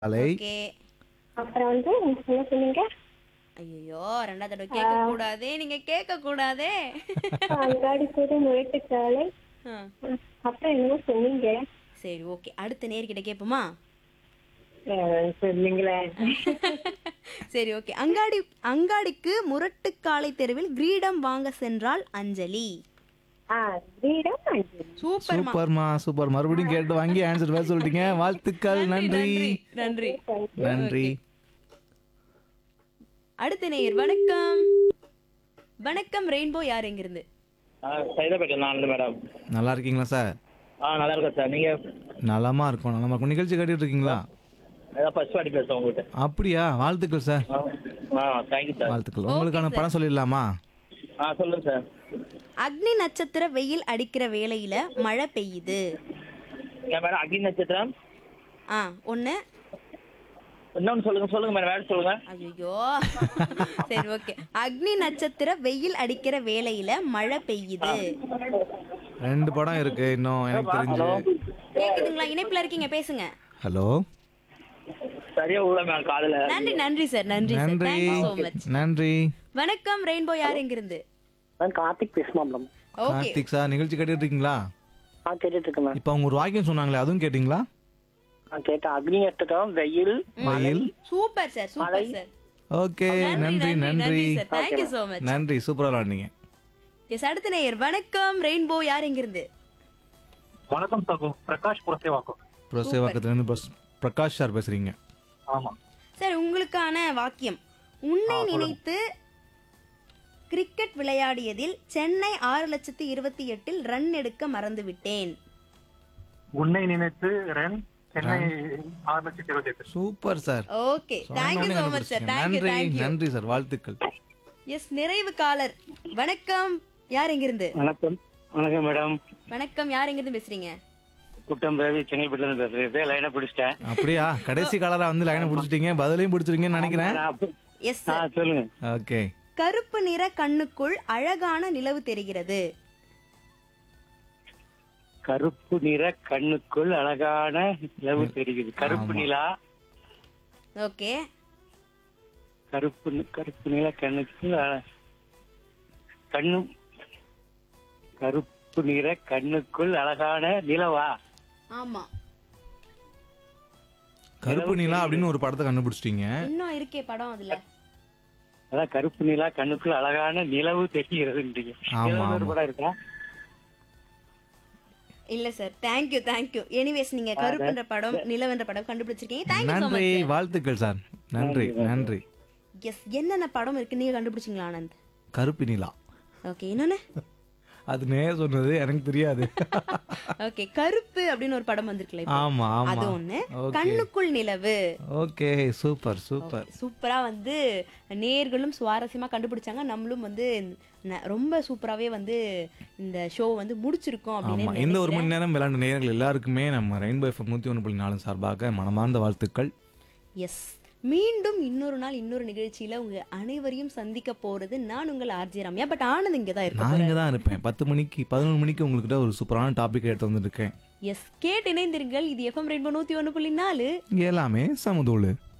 அலை ஓகே அப்புறம் வந்து என்ன சொன்னீங்க ஐயோ ரெண்டாவது தடவை கேட்க கூடாதே நீங்க கேட்க கூடாதே அங்காடி கூட முயட்டுக்காலை ஆ, அப்புறம் என்னமோ சொன்னீங்க சரி ஓகே அடுத்த நேர்கிட்ட கேட்போமா சொன்னீங்களே சரி ஓகே அங்காடி அங்காடிக்கு முரட்டுக்காலை தெருவில் கிரீடம் வாங்க சென்றாள் அஞ்சலி ஆ வீடம் அஞ்சலி சூப்பர் சூப்பர்மா சூப்பர் மறுபடியும் கேட்டு வாங்கி ஆன்சர் பேச சொல்லிட்டீங்க வாழ்த்துக்கள் நன்றி நன்றி நன்றி அடுத்த நேயர் வணக்கம் வணக்கம் ரெயின்போ யார் எங்கிருந்து ஆ சைதாப்பேட்டை நான் மேடம் நல்லா இருக்கீங்களா சார் ஆ நல்லா இருக்கேன் சார் நீங்கள் நலமா இருக்கும் நலமா இருக்கும் நிகழ்ச்சி கேட்டுட்டு இருக்கீங்களா அதான் ஃபர்ஸ்ட் வாட்டி பேசுகிறேன் உங்கள்கிட்ட அப்படியா வாழ்த்துக்கள் சார் ஆ ஆ தேங்க்யூ சார் வாழ்த்துக்கள் உங்களுக்கான படம் சொல்லிடலாமா ஆ சொல்லுங்கள் சார் அக்னி நட்சத்திர வெயில் அடிக்கிற வேளையில மழை பெய்யுது ஏன் மேடம் அக்னி நட்சத்திரம் ஆ ஒண்ணு இன்னொன்று சொல்லுங்கள் சொல்லுங்கள் மேடம் வேறு சொல்லுங்கள் ஐயோ சரி ஓகே அக்னி நட்சத்திர வெயில் அடிக்கிற வேளையில மழை பெய்யுது ரெண்டு படம் இருக்கு இன்னும் எனக்கு தெரிஞ்சு கேக்குதுங்களா இணைப்புல இருக்கீங்க பேசுங்க ஹலோ சரியாக உள்ள மேம் காதில் நன்றி நன்றி சார் நன்றி சார் நன்றி தேங்க்யூ சோ மச் நன்றி வணக்கம் ரெயின்போ யார் எங்கிருந்து நான் கார்த்திக் பேசுமா மேடம் ஓகே கார்த்திக் சார் நிகழ்ச்சி கேட்டுட்டு இருக்கீங்களா ஆ கேட்டுட்டு இருக்கேன் மேம் இப்போ அவங்க ஒரு வாக்கியம் சொன்னாங்களே அதுவும் கேட்டிங்களா நான் கேட்டேன் அக்னி நட்சத்திரம் வெயில் மயில் super sir super sir okay நன்றி நன்றி சார் தேங்க்யூ சோ மச் நன்றி சூப்பரா விளாண்டீங்க எஸ் அடுத்த நேயர் வணக்கம் ரெயின்போ யார் எங்கிருந்து வணக்கம் சகோ பிரகாஷ் புரசேவாக்கம் புரசேவாக்கத்துலேருந்து பிரஸ்- பிரகாஷ் சார் பேசுறீங்க ஆமா சார் உங்களுக்கான வாக்கியம் உன்னை நினைத்து கிரிக்கெட் விளையாடியதில் சென்னை ஆறு லட்சத்து இருபத்தி எட்டில் ரன் எடுக்க மறந்து விட்டேன் உன்னை நினைத்து ரன் சென்னை ஆறு லட்சத்தி இருபத்தி எட்டு super sir okay thank you so much sir thank you நன்றி தேங்க்யூ நன்றி சார் வாழ்த்துக்கள் எஸ் நிறைவு காலர் வணக்கம் யார் எங்கிருந்து வணக்கம் வணக்கம் மேடம் வணக்கம் யார் எங்கிருந்து பேசுறீங்க குட்டம் ரவி செங்கல்பட்டுல இருந்து பேசுறேன் இதே லைனை பிடிச்சிட்டேன் அப்படியா கடைசி காலரா வந்து லைனை பிடிச்சிட்டீங்க பதிலையும் பிடிச்சிருக்கீங்கன்னு நினைக்கிறேன் நான் அப்ப- எஸ் ஆ சொல்லுங்க ஓகே கருப்பு நிற கண்ணுக்குள் அழகான நிலவு தெரிகிறது கருப்பு நிற கண்ணுக்குள் அழகான நிலவு தெரிகிறது கருப்பு நிலா ஓகே கருப்பு நி- கருப்பு நில கண்ணுக்குள் அழ- கண்ணு கருப்பு நிற கண்ணுக்குள் அழகான நிலவா ஆமா கருப்பு நிலா அப்படின்னு ஒரு படத்தை கண்டுபிடிச்சிட்டீங்க இன்னும் இருக்கே படம் அதுல அதான் கருப்பு நிலா கண்ணுக்குள் அழகான நிலவு தெரிகிறதுன்றீங்க ஆமா, நிலவுன்னு ஒரு ஆமா. படம் இருக்கா இல்ல சார் தேங்க்யூ தேங்க்யூ எனிவேஸ் நீங்க கருப்புன்ற படம் நிலவென்ற படம் கண்டுபிடிச்சிருக்கீங்க தேங்க்யூ ஸோ நன்றி மச் வாழ்த்துக்கள் சார் நன்றி நன்றி எஸ் என்னென்ன படம் இருக்கு நீங்க கண்டுபிடிச்சிங்களா ஆனந்த் கருப்பு நிலா ஓகே இன்னொன்னு அது நே சொன்னது எனக்கு தெரியாது ஓகே கருப்பு அப்படின்னு ஒரு படம் வந்திருக்குல்ல இப்போ. ஆமா அது ஆமா ஒண்ணு ஓகே கண்ணுக்குள் நிலவு ஓகே சூப்பர் சூப்பர் சூப்பரா வந்து நேர்களும் சுவாரஸ்யமா கண்டுபிடிச்சாங்க நம்மளும் வந்து ந- ரொம்ப சூப்பராவே வந்து இந்த ஷோ வந்து முடிச்சிருக்கோம் ஆமா அப்படின்னு இந்த ஒரு மணி நேரம் விளையாண்ட நேயர்கள் எல்லாருக்குமே நம்ம ரெயின்போ எஃப்எம் நூத்தி ஒன்று புள்ளி நாலு சார்பாக மனமார்ந்த வாழ்த்துக்கள் எஸ் மீண்டும் இன்னொரு நாள் இன்னொரு நிகழ்ச்சியில உங்க அனைவரையும் சந்திக்க போறது நான் உங்கள் ஆர்ஜி ரம்யா பட் ஆனந்த் இங்க தான் நான் இருக்க இங்கே தான் இருப்பேன் பத்து மணிக்கு பதினொன்று மணிக்கு உங்கள்கிட்ட ஒரு சூப்பரான டாபிக் எடுத்து வந்திருக்கேன் எஸ் கேட்டு இணைந்திருங்கள் இது எஃப்எம் ரெயின்போ நூத்தி ஒண்ணு புள்ளி நாலு இங்கே எல்லாமே சமதூளு